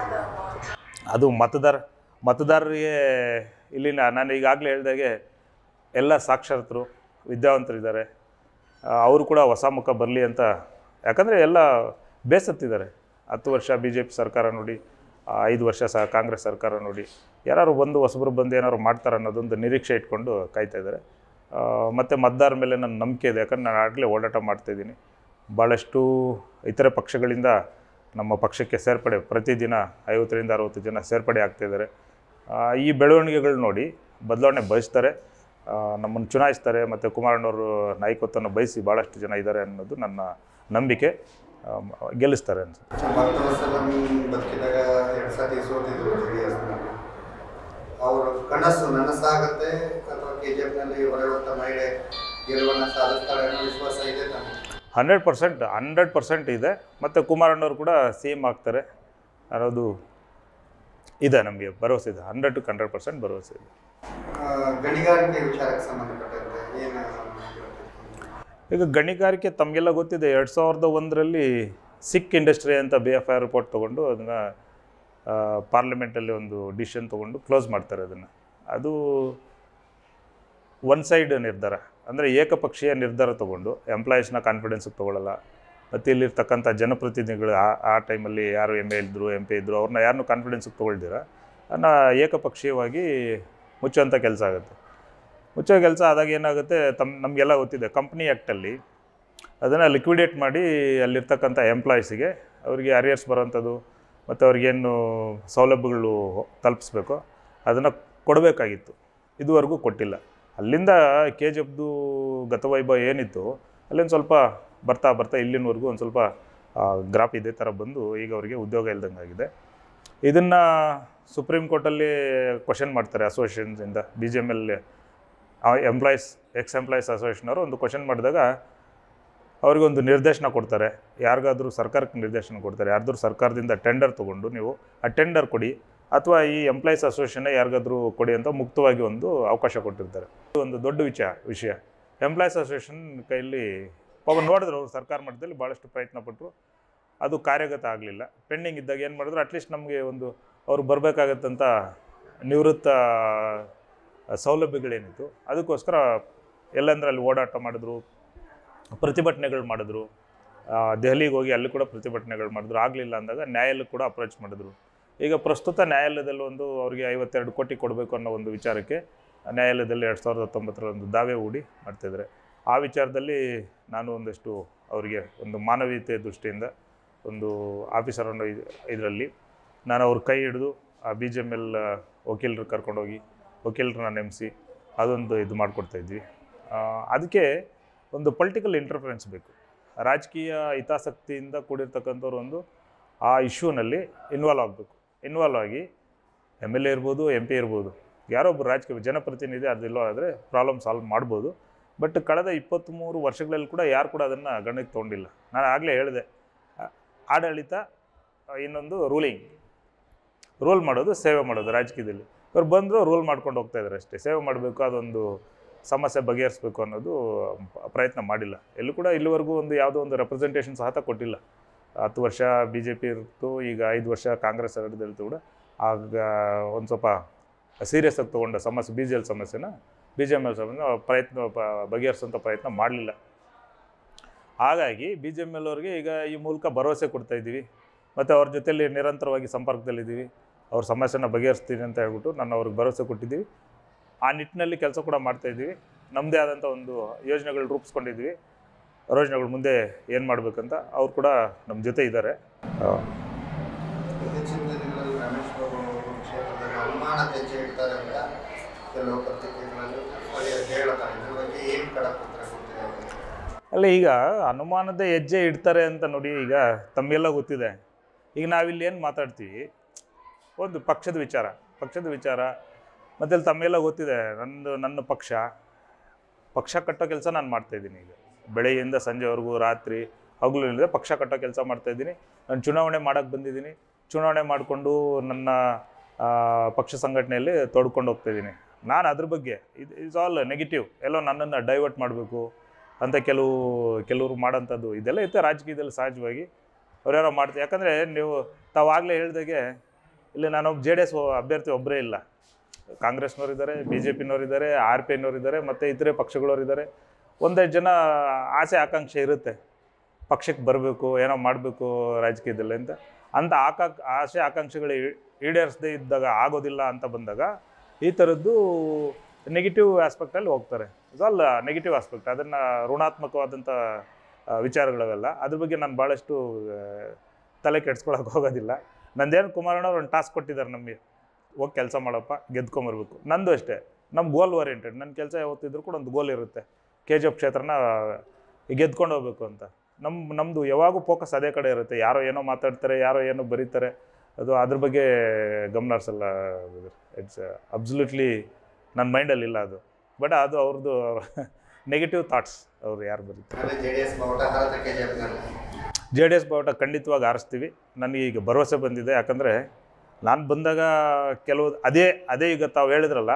ಅದು ಮತದಾರ ಮತದಾರರಿಗೆ ಇಲ್ಲಿನ ನಾನು ಈಗಾಗಲೇ ಹೇಳಿದಾಗೆ ಎಲ್ಲ ಸಾಕ್ಷರತರು ವಿದ್ಯಾವಂತರಿದ್ದಾರೆ ಆ, ಅವರು ಕೂಡ ಹೊಸ ಮುಖ ಬರಲಿ ಅಂತ ಯಾಕಂದರೆ ಎಲ್ಲ ಬೇಸತ್ತಿದ್ದಾರೆ ಹತ್ತು ವರ್ಷ ಬಿ ಜೆ ಪಿ ಸರ್ಕಾರ ನೋಡಿ ಆ, ಐದು ವರ್ಷ ಸಹ ಕಾಂಗ್ರೆಸ್ ಸರ್ಕಾರ ನೋಡಿ ಯಾರು ಬಂದು ಹೊಸಬರು ಬಂದು ಏನಾದ್ರು ಮಾಡ್ತಾರೆ ಅನ್ನೋದೊಂದು ನಿರೀಕ್ಷೆ ಇಟ್ಕೊಂಡು ಕಾಯ್ತಾ ಇದ್ದಾರೆ ಮತ್ತು ಮತದಾರ ಮೇಲೆ ನನ್ನ ನಂಬಿಕೆ ಇದೆ ಯಾಕಂದ್ರೆ ನಾನು ಆಗಲೇ ಓಡಾಟ ಮಾಡ್ತಾಯಿದ್ದೀನಿ ಭಾಳಷ್ಟು ಇತರೆ ಪಕ್ಷಗಳಿಂದ ನಮ್ಮ ಪಕ್ಷಕ್ಕೆ ಸೇರ್ಪಡೆ ಪ್ರತಿದಿನ ಐವತ್ತರಿಂದ ಅರವತ್ತು ಜನ ಸೇರ್ಪಡೆ ಆಗ್ತಾಯಿದ್ದಾರೆ ಈ ಬೆಳವಣಿಗೆಗಳು ನೋಡಿ ಬದಲಾವಣೆ ಬಯಸ್ತಾರೆ ಆ, ನಮ್ಮನ್ನು ಚುನಾಯಿಸ್ತಾರೆ ಮತ್ತು ಕುಮಾರಣ್ಣವರು ನಾಯಕತ್ವವನ್ನು ಬಯಸಿ ಭಾಳಷ್ಟು ಜನ ಇದ್ದಾರೆ ಅನ್ನೋದು ನನ್ನ ನಂಬಿಕೆ ಆ, ಗೆಲ್ಲಿಸ್ತಾರೆ ಅನ್ಸುತ್ತೆ ಮತ್ತೊಂದು ಸಲ ಬದುಕಿದಾಗ ಎರಡು ಸತಿ ಸೋತಿದ್ರು ಜೆ ಡಿ ಎಸ್ನಲ್ಲಿ ಅವ್ರ ಕನಸು ನನಸಾಗತ್ತೆ ಅಥವಾ ಕೆ ಜಿ ಎಫ್ನಲ್ಲಿ ಹೊರ ಹೊತ್ತ ಮಹಿಳೆ ಗೆಲುವನ್ನು ಸಾಧಿಸ್ತಾಳೆ ಅನ್ನೋ ವಿಶ್ವಾಸ ಇದೆ ನಮಗೆ ಹಂಡ್ರೆಡ್ ಪರ್ಸೆಂಟ್ ಹಂಡ್ರೆಡ್ ಪರ್ಸೆಂಟ್ ಇದೆ ಮತ್ತು ಕುಮಾರಣ್ಣವರು ಕೂಡ ಸಿ ಎಮ್ ಆಗ್ತಾರೆ ಅನ್ನೋದು ಇದೆ ನಮಗೆ ಭರವಸೆ ಇದೆ ಹಂಡ್ರೆಡ್ ಟು ಹಂಡ್ರೆಡ್ ಪರ್ಸೆಂಟ್ ಭರವಸೆ ಇದೆ ಆ, ಗಣಿಗಾರಿಕೆ ವಿಚಾರಕ್ಕೆ ಸಂಬಂಧಪಟ್ಟಂತೆ ಏನು ಹೇಳ್ತೀರಿ? ಈಗ ಗಣಿಗಾರಿಕೆ ತಮಗೆಲ್ಲ ಗೊತ್ತಿದೆ ಎರಡು ಸಾವಿರದ ಒಂದರಲ್ಲಿ ಸಿಕ್ ಇಂಡಸ್ಟ್ರಿ ಅಂತ ಬಿ ಎಫ್ ಐ ರಿಪೋರ್ಟ್ ತೊಗೊಂಡು ಅದನ್ನು ಪಾರ್ಲಿಮೆಂಟಲ್ಲಿ ಒಂದು ಡಿಸಿಷನ್ ತೊಗೊಂಡು ಕ್ಲೋಸ್ ಮಾಡ್ತಾರೆ ಅದನ್ನು ಅದು ಒನ್ ಸೈಡ್ ನಿರ್ಧಾರ ಅಂದರೆ ಏಕಪಕ್ಷೀಯ ನಿರ್ಧಾರ ತೊಗೊಂಡು ಎಂಪ್ಲಾಯೀಸ್ನ ಕಾನ್ಫಿಡೆನ್ಸಿಗೆ ತೊಗೊಳ್ಳಲ್ಲ ಮತ್ತು ಇಲ್ಲಿರ್ತಕ್ಕಂಥ ಜನಪ್ರತಿನಿಧಿಗಳು ಆ ಆ ಟೈಮಲ್ಲಿ ಯಾರು ಎಮ್ ಎ ಇದ್ದರು ಎಂ ಪಿ ಇದ್ದರು ಅವ್ರನ್ನ ಯಾರನ್ನೂ ಕಾನ್ಫಿಡೆನ್ಸಿಗೆ ತೊಗೊಳ್ದಿರ ಅದನ್ನು ಏಕಪಕ್ಷೀಯವಾಗಿ ಮುಚ್ಚುವಂಥ ಕೆಲಸ ಆಗುತ್ತೆ ಮುಚ್ಚೋ ಕೆಲಸ ಆದಾಗ ಏನಾಗುತ್ತೆ ತಮ್ಮ ನಮಗೆಲ್ಲ ಗೊತ್ತಿದೆ ಕಂಪ್ನಿ ಆ್ಯಕ್ಟಲ್ಲಿ ಅದನ್ನು ಲಿಕ್ವಿಡೇಟ್ ಮಾಡಿ ಅಲ್ಲಿರ್ತಕ್ಕಂಥ ಎಂಪ್ಲಾಯೀಸಿಗೆ ಅವರಿಗೆ ಅರಿಯರ್ಸ್ ಬರೋವಂಥದ್ದು ಮತ್ತು ಅವ್ರಿಗೇನು ಸೌಲಭ್ಯಗಳು ತಲುಪಿಸ್ಬೇಕೋ ಅದನ್ನು ಕೊಡಬೇಕಾಗಿತ್ತು ಇದುವರೆಗೂ ಕೊಟ್ಟಿಲ್ಲ ಅಲ್ಲಿಂದ ಕೆ ಜಿ ಎಫ್ದು ಗತವೈಭವ ಏನಿತ್ತು ಅಲ್ಲಿಂದ ಸ್ವಲ್ಪ ಬರ್ತಾ ಬರ್ತಾ ಇಲ್ಲಿನವರೆಗೂ ಒಂದು ಸ್ವಲ್ಪ ಗ್ರಾಫ್ ಇದೇ ಥರ ಬಂದು ಈಗ ಅವರಿಗೆ ಉದ್ಯೋಗ ಇಲ್ದಂಗೆ ಆಗಿದೆ ಇದನ್ನು ಸುಪ್ರೀಂ ಕೋರ್ಟಲ್ಲಿ ಕ್ವಶನ್ ಮಾಡ್ತಾರೆ ಅಸೋಸಿಯೇಷನ್ಸಿಂದ B G M L employees ex employees association ಅವರು ಒಂದು ಕ್ವಶನ್ ಮಾಡಿದಾಗ ಅವ್ರಿಗೊಂದು ನಿರ್ದೇಶನ ಕೊಡ್ತಾರೆ ಯಾರಿಗಾದ್ರೂ ಸರ್ಕಾರಕ್ಕೆ ನಿರ್ದೇಶನ ಕೊಡ್ತಾರೆ ಯಾರ್ದಾದ್ರು ಸರ್ಕಾರದಿಂದ ಟೆಂಡರ್ ತೊಗೊಂಡು ನೀವು ಆ ಟೆಂಡರ್ ಕೊಡಿ ಅಥವಾ ಈ ಎಂಪ್ಲಾಯೀಸ್ ಅಸೋಸಿಯೇಷನ್ನೇ ಯಾರಿಗಾದ್ರೂ ಕೊಡಿ ಅಂತ ಮುಕ್ತವಾಗಿ ಒಂದು ಅವಕಾಶ ಕೊಟ್ಟಿರ್ತಾರೆ ಇದು ಒಂದು ದೊಡ್ಡ ವಿಷಯ ವಿಷಯ ಎಂಪ್ಲಾಯೀಸ್ ಅಸೋಸಿಯೇಷನ್ ಕೈಯಲ್ಲಿ ಪಾಪ ನೋಡಿದ್ರು ಅವರು ಸರ್ಕಾರ ಮಟ್ಟದಲ್ಲಿ ಭಾಳಷ್ಟು ಪ್ರಯತ್ನ ಪಟ್ಟರು ಅದು ಕಾರ್ಯಗತ ಆಗಲಿಲ್ಲ ಪೆಂಡಿಂಗ್ ಇದ್ದಾಗ ಏನು ಮಾಡಿದ್ರು ಅಟ್ಲೀಸ್ಟ್ ನಮಗೆ ಒಂದು ಅವ್ರು ಬರಬೇಕಾಗತ್ತಂತ ನಿವೃತ್ತ ಸೌಲಭ್ಯಗಳೇನಿತ್ತು ಅದಕ್ಕೋಸ್ಕರ ಎಲ್ಲಂದ್ರೆ ಅಲ್ಲಿ ಓಡಾಟ ಮಾಡಿದ್ರು ಪ್ರತಿಭಟನೆಗಳು ಮಾಡಿದ್ರು ಆ, ದೆಹಲಿಗೆ ಹೋಗಿ ಅಲ್ಲಿ ಕೂಡ ಪ್ರತಿಭಟನೆಗಳು ಮಾಡಿದ್ರು ಆಗಲಿಲ್ಲ ಅಂದಾಗ ನ್ಯಾಯಾಲಯಕ್ಕೆ ಕೂಡ ಅಪ್ರೋಚ್ ಮಾಡಿದ್ರು ಈಗ ಪ್ರಸ್ತುತ ನ್ಯಾಯಾಲಯದಲ್ಲಿ ಒಂದು ಅವರಿಗೆ ಐವತ್ತೆರಡು ಕೋಟಿ ಕೊಡಬೇಕು ಅನ್ನೋ ಒಂದು ವಿಚಾರಕ್ಕೆ ನ್ಯಾಯಾಲಯದಲ್ಲಿ ಎರಡು ಸಾವಿರದ ಹತ್ತೊಂಬತ್ತರ ಒಂದು ದಾವೆ ಹೂಡಿ ಮಾಡ್ತಿದ್ದಾರೆ ಆ ವಿಚಾರದಲ್ಲಿ ನಾನು ಒಂದಷ್ಟು ಅವರಿಗೆ ಒಂದು ಮಾನವೀಯತೆ ದೃಷ್ಟಿಯಿಂದ ಒಂದು ಆಫೀಸರನ್ನು ಇದರಲ್ಲಿ ನಾನು ಅವ್ರ ಕೈ ಹಿಡಿದು ಆ ಬಿ ಜಿ ಎಮ್ ಎಲ್ ವಕೀಲರು ಕರ್ಕೊಂಡೋಗಿ ವಕೀಲರನ್ನ ನೇಮಿಸಿ ಅದೊಂದು ಇದು ಮಾಡಿಕೊಡ್ತಾಯಿದ್ವಿ ಅದಕ್ಕೆ ಒಂದು ಪೊಲಿಟಿಕಲ್ ಇಂಟರ್ಫರೆನ್ಸ್ ಬೇಕು ರಾಜಕೀಯ ಹಿತಾಸಕ್ತಿಯಿಂದ ಕೂಡಿರ್ತಕ್ಕಂಥವ್ರು ಒಂದು ಆ ಇಶ್ಯೂನಲ್ಲಿ ಇನ್ವಾಲ್ವ್ ಆಗಬೇಕು ಇನ್ವಾಲ್ವ್ ಆಗಿ ಎಮ್ ಎಲ್ ಎ ಇರ್ಬೋದು ಎಂ ಪಿ ಇರ್ಬೋದು ಯಾರೋ ಒಬ್ಬರು ರಾಜಕೀಯ ಜನಪ್ರತಿನಿಧಿ ಅದು ಇಲ್ವೋ ಆದರೆ ಪ್ರಾಬ್ಲಮ್ ಸಾಲ್ವ್ ಮಾಡ್ಬೋದು ಬಟ್ ಕಳೆದ ಇಪ್ಪತ್ತ್ಮೂರು ವರ್ಷಗಳಲ್ಲಿ ಕೂಡ ಯಾರು ಕೂಡ ಅದನ್ನು ಗಣಕ್ಕೆ ತೊಗೊಂಡಿಲ್ಲ ನಾನು ಆಗಲೇ ಹೇಳಿದೆ ಆ- ಆಡಳಿತ ಆ, ಇನ್ನೊಂದು ರೂಲಿಂಗ್ ರೂಲ್ ಮಾಡೋದು ಸೇವೆ ಮಾಡೋದು ರಾಜಕೀಯದಲ್ಲಿ ಇವ್ರು ಬಂದರು ರೂಲ್ ಮಾಡ್ಕೊಂಡು ಹೋಗ್ತಾ ಇದ್ದಾರೆ ಅಷ್ಟೇ ಸೇವೆ ಮಾಡಬೇಕು ಅದೊಂದು ಸಮಸ್ಯೆ ಬಗೆಹರಿಸ್ಬೇಕು ಅನ್ನೋದು ಪ- ಪ್ರಯತ್ನ ಮಾಡಿಲ್ಲ ಎಲ್ಲೂ ಕೂಡ ಇಲ್ಲಿವರೆಗೂ ಒಂದು ಯಾವುದೋ ಒಂದು ರೆಪ್ರೆಸೆಂಟೇಷನ್ ಸಹ ಕೊಟ್ಟಿಲ್ಲ ಹತ್ತು ವರ್ಷ ಬಿ ಜೆ ಪಿ ಇರ್ತು ಈಗ ಐದು ವರ್ಷ ಕಾಂಗ್ರೆಸ್ ಹರಡಿದ್ದು ಕೂಡ ಆಗ ಒಂದು ಸ್ವಲ್ಪ ಸೀರಿಯಸ್ ಆಗಿ ತೊಗೊಂಡ ಸಮಸ್ಯೆ ಬಿ ಜಿ ಎಲ್ ಸಮಸ್ಯೆನ ಬಿ ಜೆ ಎಮ್ ಎಲ್ ಸಮಸ್ಯೆ ಪ್ರಯತ್ನ ಪ- ಬಗೆಹರಿಸೋಂಥ ಪ್ರಯತ್ನ ಮಾಡಲಿಲ್ಲ ಹಾಗಾಗಿ ಬಿ ಜೆ ಎಮ್ ಎಲ್ ಅವ್ರಿಗೆ ಈಗ ಈ ಮೂಲಕ ಭರವಸೆ ಕೊಡ್ತಾ ಇದ್ದೀವಿ ಮತ್ತು ಅವ್ರ ಜೊತೆಯಲ್ಲಿ ನಿರಂತರವಾಗಿ ಸಂಪರ್ಕದಲ್ಲಿದ್ದೀವಿ ಅವ್ರ ಸಮಸ್ಯೆನ ಬಗೆಹರಿಸ್ತೀನಿ ಅಂತ ಹೇಳ್ಬಿಟ್ಟು ನಾನು ಅವ್ರಿಗೆ ಭರವಸೆ ಕೊಟ್ಟಿದ್ದೀವಿ ಆ ನಿಟ್ಟಿನಲ್ಲಿ ಕೆಲಸ ಕೂಡ ಮಾಡ್ತಾಯಿದ್ದೀವಿ ನಮ್ಮದೇ ಆದಂಥ ಒಂದು ಯೋಜನೆಗಳು ರೂಪಿಸ್ಕೊಂಡಿದ್ದೀವಿ ಯೋಜನೆಗಳು ಮುಂದೆ ಏನು ಮಾಡಬೇಕಂತ ಅವ್ರು ಕೂಡ ನಮ್ಮ ಜೊತೆ ಇದ್ದಾರೆ ಇತ್ತೀಚಿನ ದಿನಗಳಲ್ಲಿ ರಮೇಶ್ ಬಾಬು ಅವರು ಕ್ಷೇತ್ರದಲ್ಲಿ ಅವಮಾನ ಹೆಜ್ಜೆ ಇಡ್ತಾರೆ ಅಂತ ಕೆಲವು ಪತ್ರಿಕೆಗಳಲ್ಲಿ ಹೇಳ್ತಾರೆ ಇದ್ರ ಬಗ್ಗೆ ಏನು ಖಡಕ್ ಉತ್ತರ ಕೊಡ್ತೀರಾ ಅವ್ರಿಗೆ? ಅಲ್ಲ ಈಗ ಅನುಮಾನದ ಹೆಜ್ಜೆ ಇಡ್ತಾರೆ ಅಂತ ನೋಡಿ ಈಗ ತಮಗೆಲ್ಲ ಗೊತ್ತಿದೆ ಈಗ ನಾವಿಲ್ಲಿ ಏನು ಮಾತಾಡ್ತೀವಿ ಒಂದು ಪಕ್ಷದ ವಿಚಾರ ಪಕ್ಷದ ವಿಚಾರ ಮತ್ತು ಇಲ್ಲಿ ತಮಗೆಲ್ಲ ಗೊತ್ತಿದೆ ನಂದು ನನ್ನ ಪಕ್ಷ ಪಕ್ಷ ಕಟ್ಟೋ ಕೆಲಸ ನಾನು ಮಾಡ್ತಾಯಿದ್ದೀನಿ ಈಗ ಬೆಳಗ್ಗೆಯಿಂದ ಸಂಜೆವರೆಗೂ ರಾತ್ರಿ ಹಗಲು ಇಲ್ಲದೆ ಪಕ್ಷ ಕಟ್ಟೋ ಕೆಲಸ ಮಾಡ್ತಾಯಿದ್ದೀನಿ ನಾನು ಚುನಾವಣೆ ಮಾಡೋಕ್ಕೆ ಬಂದಿದ್ದೀನಿ ಚುನಾವಣೆ ಮಾಡಿಕೊಂಡು ನನ್ನ ಆ, ಪಕ್ಷ ಸಂಘಟನೆಯಲ್ಲಿ ತೊಡ್ಕೊಂಡು ಹೋಗ್ತಾಯಿದ್ದೀನಿ ನಾನು ಅದ್ರ ಬಗ್ಗೆ ಇದು ಇಸ್ ಆಲ್ ನೆಗೆಟಿವ್ ಎಲ್ಲೋ ನನ್ನನ್ನು ಡೈವರ್ಟ್ ಮಾಡಬೇಕು ಅಂತ ಕೆಲವು ಕೆಲವರು ಮಾಡೋಂಥದ್ದು ಇದೆಲ್ಲ ಇತ್ತು ರಾಜಕೀಯದಲ್ಲಿ ಸಹಜವಾಗಿ ಅವ್ರ್ಯಾರೋ ಮಾಡ್ತಾರೆ ಯಾಕಂದರೆ ನೀವು ತಾವಾಗಲೇ ಹೇಳ್ದಾಗೆ ಇಲ್ಲಿ ನಾನೊಬ್ಬ ಜೆ ಡಿ ಎಸ್ ಅಭ್ಯರ್ಥಿ ಒಬ್ಬರೇ ಇಲ್ಲ ಕಾಂಗ್ರೆಸ್ನವ್ರು ಇದ್ದಾರೆ ಬಿ ಜೆ ಪಿನವ್ರು ಇದ್ದಾರೆ ಆರ್ ಪಿ ಐನವ್ರು ಇದ್ದಾರೆ ಮತ್ತು ಇತರೆ ಪಕ್ಷಗಳವ್ರು ಇದ್ದಾರೆ ಒಂದಷ್ಟು ಜನ ಆಸೆ ಆಕಾಂಕ್ಷೆ ಇರುತ್ತೆ ಪಕ್ಷಕ್ಕೆ ಬರಬೇಕು ಏನೋ ಮಾಡಬೇಕು ರಾಜಕೀಯದಲ್ಲಿ ಅಂತ ಅಂಥ ಆಕಾ ಆಸೆ ಆಕಾಂಕ್ಷೆಗಳು ಈ- ಈಡೇರಿಸದೇ ಇದ್ದಾಗ ಆಗೋದಿಲ್ಲ ಅಂತ ಬಂದಾಗ ಈ ಥರದ್ದು ನೆಗೆಟಿವ್ ಆಸ್ಪೆಕ್ಟಲ್ಲಿ ಹೋಗ್ತಾರೆ ಇಸ್ ಆಲ್ ನೆಗೆಟಿವ್ ಆಸ್ಪೆಕ್ಟ್ ಅದನ್ನು ಋಣಾತ್ಮಕವಾದಂಥ ಆ, ವಿಚಾರಗಳವೆಲ್ಲ ಅದ್ರ ಬಗ್ಗೆ ನಾನು ಭಾಳಷ್ಟು ಆ, ತಲೆ ಕೆಡ್ಸ್ಕೊಳಕ್ಕೆ ಹೋಗೋದಿಲ್ಲ ನಂದೇನು ಕುಮಾರಣ್ಣವ್ರು ಒಂದು ಟಾಸ್ಕ್ ಕೊಟ್ಟಿದ್ದಾರೆ ನಮಗೆ ಹೋಗಿ ಕೆಲಸ ಮಾಡಪ್ಪ ಗೆದ್ಕೊಂಬರ್ಬೇಕು ನಂದು ಅಷ್ಟೇ ನಮ್ಮ ಗೋಲ್ ಓರಿಯೆಂಟೆಡ್ ನನ್ನ ಕೆಲಸ ಯಾವತ್ತಿದ್ರೂ ಕೂಡ ಒಂದು ಗೋಲ್ ಇರುತ್ತೆ ಕೆ ಜಿ ಎಫ್ ಕ್ಷೇತ್ರನ ಗೆದ್ಕೊಂಡು ಹೋಗ್ಬೇಕು ಅಂತ ನಮ್ಮ ನಮ್ಮದು ಯಾವಾಗೂ ಫೋಕಸ್ ಅದೇ ಕಡೆ ಇರುತ್ತೆ ಯಾರೋ ಏನೋ ಮಾತಾಡ್ತಾರೆ ಯಾರೋ ಏನೋ ಬರೀತಾರೆ ಅದು ಅದ್ರ ಬಗ್ಗೆ ಗಮನ ಹರಿಸಲ್ಲ ಇಟ್ಸ್ ಅಬ್ಸಲ್ಯೂಟ್ಲಿ ನನ್ನ ಮೈಂಡಲ್ಲಿ ಇಲ್ಲ ಅದು ಬಟ್ ಅದು ಅವ್ರದ್ದು ನೆಗೆಟಿವ್ ಥಾಟ್ಸ್ ಅವ್ರು ಯಾರು ಬರೀತಾರೆ ಅಂದರೆ ಜೆ ಡಿ ಎಸ್ ಬಾವುಟ ಹಾರತ ಕೆ ಜಿ ಎಫ್ನಲ್ಲಿ ಜೆ ಡಿ ಎಸ್ ಬಾವುಟ ಖಂಡಿತವಾಗಿ ಆರಿಸ್ತೀವಿ ನನಗೆ ಈಗ ಭರವಸೆ ಬಂದಿದೆ ಯಾಕಂದರೆ ನಾನು ಬಂದಾಗ ಕೆಲವು ಅದೇ ಅದೇ ಈಗ ತಾವು ಹೇಳಿದ್ರಲ್ಲ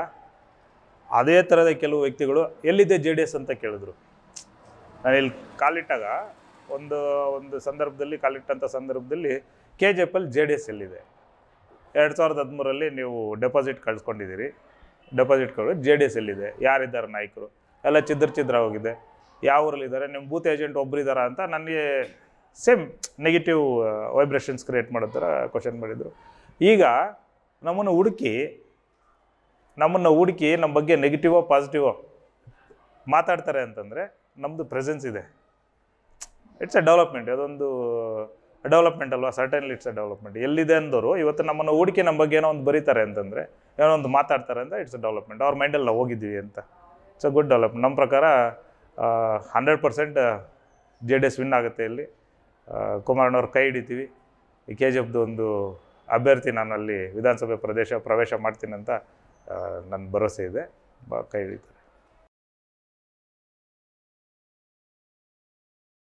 ಅದೇ ಥರದ ಕೆಲವು ವ್ಯಕ್ತಿಗಳು ಎಲ್ಲಿದೆ ಜೆ ಡಿ ಎಸ್ ಅಂತ ಕೇಳಿದ್ರು ನಾನು ಇಲ್ಲಿ ಕಾಲಿಟ್ಟಾಗ ಒಂದು ಒಂದು ಸಂದರ್ಭದಲ್ಲಿ ಕಾಲಿಟ್ಟಂಥ ಸಂದರ್ಭದಲ್ಲಿ ಕೆ ಜಿ ಎಫಲ್ಲಿ ಜೆ ಡಿ ಎಸ್ ಎಲ್ಲಿದೆ ಎರಡು ಸಾವಿರದ ಹದಿಮೂರಲ್ಲಿ ನೀವು ಡೆಪಾಸಿಟ್ ಕಳ್ಸ್ಕೊಂಡಿದ್ದೀರಿ ಡೆಪಾಸಿಟ್ ಕಳ್ಕೊಂಡು ಜೆ ಡಿ ಎಸ್ ಎಲ್ಲಿದೆ ಯಾರಿದ್ದಾರೆ ನಾಯಕರು ಎಲ್ಲ ಚಿದ್ರ ಚಿದ್ರ ಹೋಗಿದೆ ಯಾವ ಊರಲ್ಲಿದ್ದಾರೆ ನಿಮ್ಮ ಬೂತ್ ಏಜೆಂಟ್ ಒಬ್ರು ಇದ್ದಾರಾ ಅಂತ ನನಗೆ ಸೇಮ್ ನೆಗೆಟಿವ್ ವೈಬ್ರೇಷನ್ಸ್ ಕ್ರಿಯೇಟ್ ಮಾಡೋ ಥರ ಕ್ವಶನ್ ಮಾಡಿದರು ಈಗ ನಮ್ಮನ್ನು ಹುಡುಕಿ ನಮ್ಮನ್ನು ಹುಡುಕಿ ನಮ್ಮ ಬಗ್ಗೆ ನೆಗೆಟಿವೋ ಪಾಸಿಟಿವೋ ಮಾತಾಡ್ತಾರೆ ಅಂತಂದರೆ ನಮ್ಮದು ಪ್ರೆಸೆನ್ಸ್ ಇದೆ ಇಟ್ಸ್ ಎ ಡೆವಲಪ್ಮೆಂಟ್ ಅದೊಂದು ಡೆವಲಪ್ಮೆಂಟ್ ಅಲ್ವಾ ಸರ್ಟನ್ಲಿ ಇಟ್ಸ್ ಎ ಡೆವಲಪ್ಮೆಂಟ್ ಎಲ್ಲಿದೆ ಅಂದವರು ಇವತ್ತು ನಮ್ಮನ್ನು ಹುಡುಕಿ ನಮ್ಮ ಬಗ್ಗೆ ಏನೋ ಒಂದು ಬರೀತಾರೆ ಅಂತಂದರೆ ಏನೋ ಒಂದು ಮಾತಾಡ್ತಾರೆ ಅಂತ ಇಟ್ಸ್ ಎ ಡೆವಲಪ್ಮೆಂಟ್ ಅವ್ರ ಮೈಂಡಲ್ಲಿ ನಾವು ಹೋಗಿದ್ದೀವಿ ಅಂತ ಇಟ್ಸ್ ಅ ಗುಡ್ ಡೆವಲಪ್ಮೆಂಟ್ ನಮ್ಮ ಪ್ರಕಾರ hundred percent J D S win ಆಗುತ್ತೆ ಇಲ್ಲಿ ಆ, ಕುಮಾರಣ್ಣವ್ರ ಕೈ ಹಿಡಿತೀವಿ ಈ ಕೆ ಜಿ ಎಫ್ದು ಒಂದು ಅಭ್ಯರ್ಥಿ ನಾನು ಅಲ್ಲಿ ವಿಧಾನಸಭೆ ಪ್ರದೇಶ ಪ್ರವೇಶ ಮಾಡ್ತೀನಿ ಅಂತ ನನ್ನ ಭರವಸೆ ಇದೆ ಬ ಕೈ ಹಿಡಿತಾರೆ